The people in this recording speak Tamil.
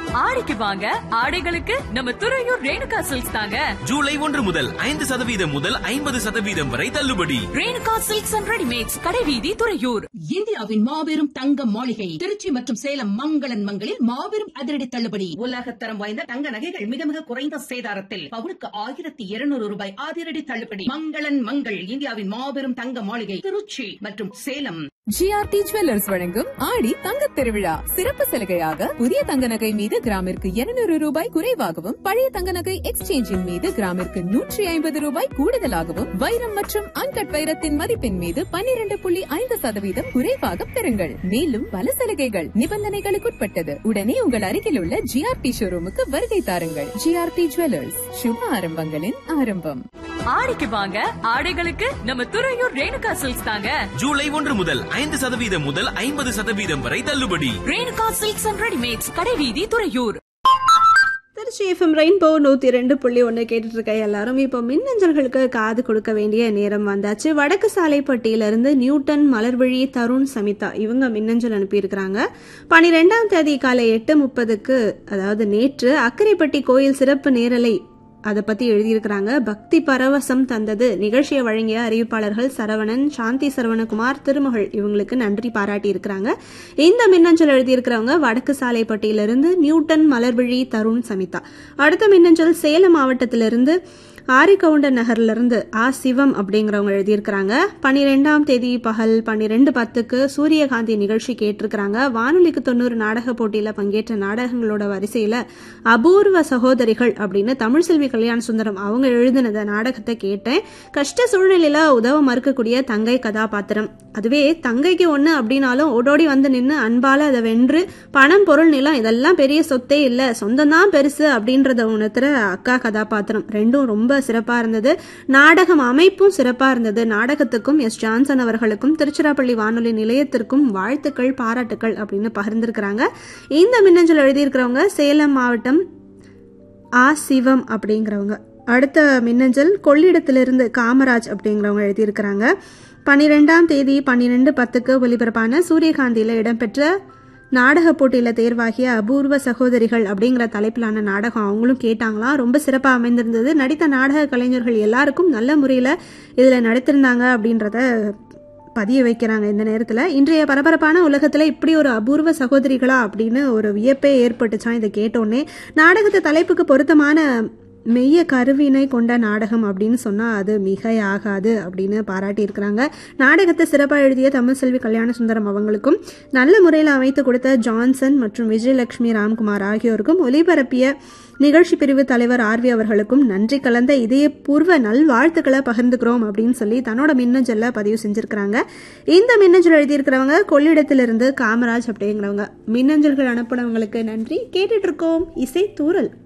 ஆடிக்கு வாங்க ஆடைகளுக்கு நம்ம துறையூர் ரேணுகா சில்க்ஸ் தாங்க ஜூலை ஒன்று முதல் ஐந்து சதவீதம் முதல் ஐம்பது சதவீதம் வரை தள்ளுபடி ரேணுகா சில்க்ஸ் அண்ட் ரெடிமேட்ஸ் கடைவீதி துறையூர் இந்தியாவின் மாபெரும் தங்க மாளிகை திருச்சி மற்றும் சேலம் மங்களன் மங்களில் மாபெரும் அதிரடி தள்ளுபடி உலகத்தரம் வாய்ந்த தங்க நகைகள் மிக மிக குறைந்த சேதாரத்தில் பவுனுக்கு ஆயிரத்தி இருநூறு ரூபாய் அதிரடி தள்ளுபடி மங்களன் மங்கள் இந்தியாவின் மாபெரும் தங்க மாளிகை திருச்சி மற்றும் சேலம் ஜிஆர்டி ஜுவல்லர்ஸ் வழங்கும் ஆடி தங்கத் திருவிழா சிறப்பு சலுகையாக புதிய தங்க நகை மீது கிராமிற்கு 200 ரூபாய் குறைவாகவும் பழைய தங்க நகை எக்ஸ்சேஞ்சின் மீது கிராமிற்கு நூற்றி ஐம்பது ரூபாய் கூடுதலாகவும் வைரம் மற்றும் அன்கட் வைரத்தின் மதிப்பின் மீது 12.5% புள்ளி ஐந்து சதவீதம் குறைவாக பெறுங்கள் மேலும் பல சலுகைகள் நிபந்தனைகளுக்குட்பட்டது உடனே உங்கள் அருகில் உள்ள ஜிஆர்டி ஷோரூமுக்கு வருகை தாருங்கள் ஜிஆர்டி ஜுவல்லர்ஸ் சுப ஆரம்பங்களின் ஆரம்பம் ஆடிக்கு வாங்க ஆடைகளுக்கு நம்ம துறையூர் ரேணுகா சில்க்ஸ் தாங்க ஜூலை ஒன்று முதல் ஐந்து சதவீதம் முதல் ஐம்பது சதவீதம் வரை தள்ளுபடி ரேணுகா சில்க்ஸ் அண்ட் ரெடிமேட்ஸ் கடைவீதி துறையூர் திருச்சி எஃப்எம் ரெயின்போ நூற்றி ரெண்டு புள்ளி ஒன்று கேட்டுட்டு இருக்க எல்லாரும் இப்போ மின்னஞ்சல்களுக்கு காது கொடுக்க வேண்டிய நேரம் வந்தாச்சு வடக்கு சாலைப்பட்டியிலிருந்து நியூட்டன் மலர்விழி தருண் சமிதா இவங்க மின்னஞ்சல் அனுப்பியிருக்கிறாங்க பனிரெண்டாம் தேதி காலை எட்டு முப்பதுக்கு அதாவது நேற்று அக்கரைப்பட்டி கோயில் சிறப்பு நேரலை அதை பத்தி எழுதியிருக்கிறாங்க பக்தி பரவசம் தந்தது நிகழ்ச்சியை வழங்கிய அறிவிப்பாளர்கள் சரவணன் சாந்தி சரவணகுமார் திருமகள் இவங்களுக்கு நன்றி பாராட்டி இருக்கிறாங்க இந்த மின்னஞ்சல் எழுதியிருக்கிறவங்க வடக்கு சாலைப்பட்டியிலிருந்து நியூட்டன் மலர்விழி தருண் சமிதா அடுத்த மின்னஞ்சல் சேலம் மாவட்டத்திலிருந்து ஆரிகவுண்டன் நகர்லேருந்து ஆ சிவம் அப்படிங்கிறவங்க எழுதியிருக்கிறாங்க பன்னிரெண்டாம் தேதி பகல் பன்னிரெண்டு பத்துக்கு சூரியகாந்தி நிகழ்ச்சி கேட்டிருக்கிறாங்க வானொலிக்கு தொண்ணூறு நாடக போட்டியில் பங்கேற்ற நாடகங்களோட வரிசையில் அபூர்வ சகோதரிகள் அப்படின்னு தமிழ்செல்வி கல்யாண சுந்தரம் அவங்க எழுதினத நாடகத்தை கேட்டேன் கஷ்ட சூழ்நிலையில் உதவ மறுக்கக்கூடிய தங்கை கதாபாத்திரம் அதுவே தங்கைக்கு ஒன்று அப்படின்னாலும் ஓடோடி வந்து நின்று அன்பால் அதை வென்று பணம் பொருள் நிலம் இதெல்லாம் பெரிய சொத்தே இல்லை சொந்தம் தான் பெருசு அப்படின்றத உணர்த்துற அக்கா கதாபாத்திரம் ரெண்டும் ரொம்ப சிறப்பாக இருந்தது நாடகம் அமைப்பும் சிறப்பாக இருந்தது நாடகத்துக்கும் எஸ் ஜான்சன் அவர்களுக்கும் திருச்சிராப்பள்ளி வானொலி நிலையத்திற்கும் வாழ்த்துக்கள் பாராட்டுக்கள் அப்படின்னு பகிர்ந்திருக்கிறாங்க இந்த மின்னஞ்சல் எழுதியிருக்கிறவங்க சேலம் மாவட்டம் ஆ சிவம் அப்படிங்கிறவங்க அடுத்த மின்னஞ்சல் கொள்ளிடத்திலிருந்து காமராஜ் அப்படிங்கிறவங்க எழுதியிருக்கிறாங்க பன்னிரெண்டாம் தேதி பன்னிரெண்டு பத்துக்கு ஒலிபரப்பான சூரியகாந்தியில் இடம்பெற்ற நாடக போட்டியில் தேர்வாகிய அபூர்வ சகோதரிகள் அப்படிங்கிற தலைப்பிலான நாடகம் அவங்களும் கேட்டாங்களாம் ரொம்ப சிறப்பாக அமைந்திருந்தது நடித்த நாடக கலைஞர்கள் எல்லாருக்கும் நல்ல முறையில் இதில் நடித்திருந்தாங்க அப்படின்றத பதிய வைக்கிறாங்க இந்த நேரத்தில் இன்றைய பரபரப்பான உலகத்தில் இப்படி ஒரு அபூர்வ சகோதரிகளா அப்படின்னு ஒரு வியப்பே ஏற்பட்டுச்சான் இதை கேட்டோன்னே நாடகத்தை தலைப்புக்கு பொருத்தமான மெய்ய கருவினை கொண்ட நாடகம் அப்படின்னு சொன்னால் அது மிகையாகாது அப்படின்னு பாராட்டியிருக்கிறாங்க நாடகத்தை சிறப்பாக எழுதிய தமிழ்செல்வி கல்யாண சுந்தரம் அவங்களுக்கும் நல்ல முறையில் அமைத்து கொடுத்த ஜான்சன் மற்றும் விஜயலட்சுமி ராம்குமார் ஆகியோருக்கும் ஒலிபரப்பிய நிகழ்ச்சி பிரிவு தலைவர் ஆர்வி அவர்களுக்கும் நன்றி கலந்த இதயபூர்வ நல்வாழ்த்துக்களை பகிர்ந்துக்கிறோம் அப்படின்னு சொல்லி தன்னோட மின்னஞ்சல்ல பதிவு செஞ்சிருக்கிறாங்க இந்த மின்னஞ்சல் எழுதியிருக்கிறவங்க கொள்ளிடத்திலிருந்து காமராஜ் அப்படிங்கிறவங்க மின்னஞ்சல்கள் அனுப்பினவங்களுக்கு நன்றி கேட்டுட்டு இருக்கோம் இசை தூரல்